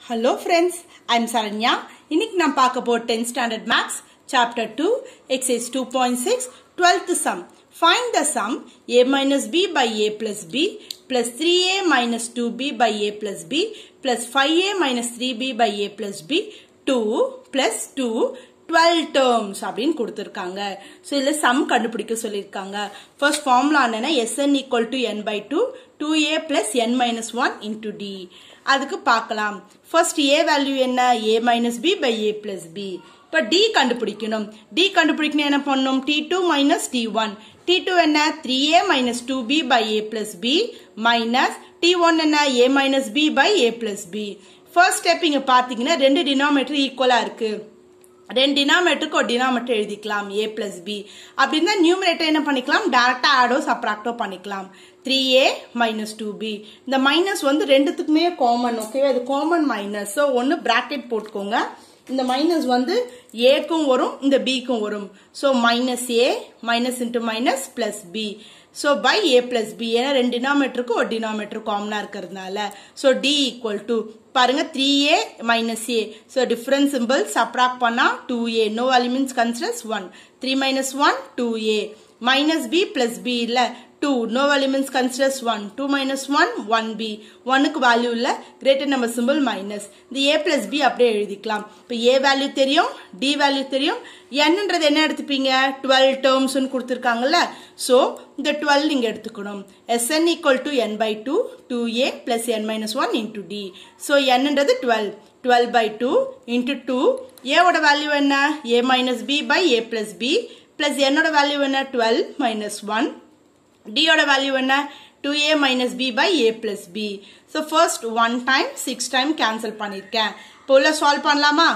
hello friends I'm Saranya இன்னைக்கு நான் பார்க்க போற 10th standard maths chapter two exercise two point six twelfth sum find the sum A minus B by A plus B plus three A minus two B by A plus B plus five A minus three B by A plus B to plus to twelve terms அப்படின்னு கொடுத்துருக்காங்க so இதில் sum கண்டுபிடிக்க சொல்லியிருக்காங்க first formula என்னன்னா S N equal to N by two two A plus N minus one into D அதுக்கு பார்க்கலாம் first A value என்ன A minus B by A plus B இப்போ டி கண்டுபிடிக்கணும் டி கண்டுபிடிக்கணும் என்ன பண்ணணும் D two minus D one D two என்ன three A minus two B by A plus B minus D one என்ன A minus B by A plus B first step இங்க பாத்தீங்கன்னா ரெண்டு டினாமேட்டர் ஈக்குவலா இருக்கு ரெண்டு டினாமேட்டருக்கு ஒரு டினாமேட்டர் எழுதிக்கலாம் ஏ பிளஸ் பி அப்படின்னா நியூமரேட்டர் என்ன பண்ணிக்கலாம் டேரக்டா ஆடோ சப்ராக்டோ பண்ணிக்கலாம் three A minus two B இந்த மைனஸ் வந்து ரெண்டுத்துக்குமே காமன் ஓகேவா இது காமன் மைனஸ் ஸோ ஒன்று பிராக்கெட் போட்டுக்கோங்க இந்த மைனஸ் வந்து ஏக்கும் வரும் இந்த பிக்கும் வரும் so minus A minus into minus plus B so by A plus B ஏன்னா ரெண்டு டினாமீட்டருக்கு ஒரு டினாமீட்டர் காமனாக இருக்கிறதுனால ஸோ டி ஈக்குவல் டு பாருங்க three A minus A so difference simple subtract பண்ணா two A no elements considers one three minus one two A minus B plus B இல்லை two no elements considers one two minus one one B ஒன்னுக்கு value இல்லை greater number simple minus இந்த A plus B அப்படியே எழுதிக்கலாம் இப்போ A value தெரியும் D value தெரியும் என்னன்றது என்ன எடுத்துப்பீங்க டுவெல் டேர்ம்ஸ்னு கொடுத்துருக்காங்கல்ல ஸோ இந்த டுவெல் நீங்கள் எடுத்துக்கணும் S N equal to N by two two A plus N minus one into D so என்னன்றது twelve twelve by two into two ஏவோட வேல்யூ என்ன A minus B by A plus B plus என்னோட value என்ன twelve minus one டியோட value என்ன two A minus B by A plus B so first one time six time cancel பண்ணியிருக்கேன் இப்போ உள்ள solve பண்ணலாமா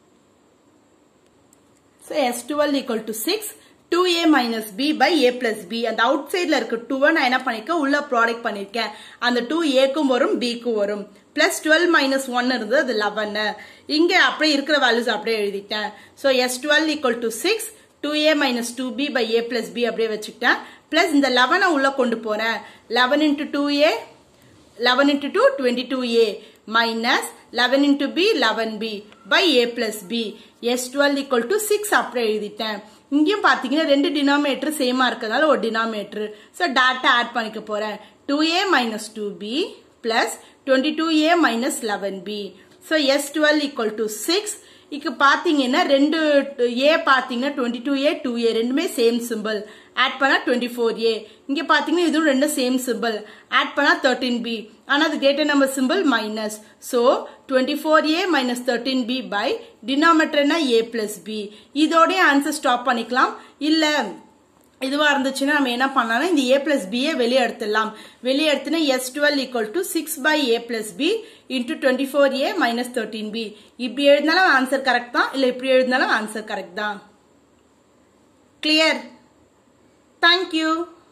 so S twelve equal to six two A minus B by A plus B அந்த out சைடில் இருக்க டூவை நான் என்ன பண்ணிருக்கேன் உள்ள ப்ராடக்ட் பண்ணியிருக்கேன் அந்த டூ ஏக்கும் வரும் பிக்கும் வரும் பிளஸ் டுவெல் மைனஸ் ஒன் இருந்தது அது லெவன் இங்கே அப்படியே இருக்கிற வேல்யூஸ் அப்படியே எழுதிட்டேன் so S twelve equal to six two A minus two B by A plus B அப்படியே வச்சுக்கிட்டேன் பிளஸ் இந்த லெவனை உள்ள கொண்டு போறேன் eleven into two A eleven into two twenty two A minus eleven into B eleven B by A plus B S twelve equal to six அப்படியே எழுதிட்டேன் இங்கேயும் பார்த்தீங்கன்னா ரெண்டு டினாமேட்டர் சேமா இருக்கிறதுனால ஒரு டினாமேட்டர் ஸோ டேட்டா ஆட் பண்ணிக்க போறேன் two A minus two B plus twenty two A minus eleven B so S twelve equal to six இக்கு பாத்தீங்கன்னா ரெண்டு ஏ பாத்தீங்கன்னா twenty two A two A ரெண்டுமே சேம் சிம்பிள் ஆட் பண்ணா twenty four A இங்க பாத்தீங்கன்னா இதுவும் ரெண்டும் சேம் சிம்பிள் ஆட் பண்ணா தேர்ட்டின் பி ஆனா அது greater number simple minus so twenty four A minus thirteen B by டினாமீட்டர்னா ஏ பிளஸ் பி இதோடய ஆன்சர் ஸ்டாப் பண்ணிக்கலாம் இல்ல இதுவா இருந்துச்சுன்னா நம்ம என்ன பண்ணலாம் இந்த ஏ பிளஸ் பியை வெளியே எடுத்துடலாம் வெளியே எடுத்துனா S twelve equal to six by A plus B into twenty four A minus thirteen B இப்படி எழுதினாலும் ஆன்சர் கரெக்ட் தான் இல்லை இப்படி எழுதினாலும் ஆன்சர் கரெக்ட் தான் கிளியர் தேங்க்யூ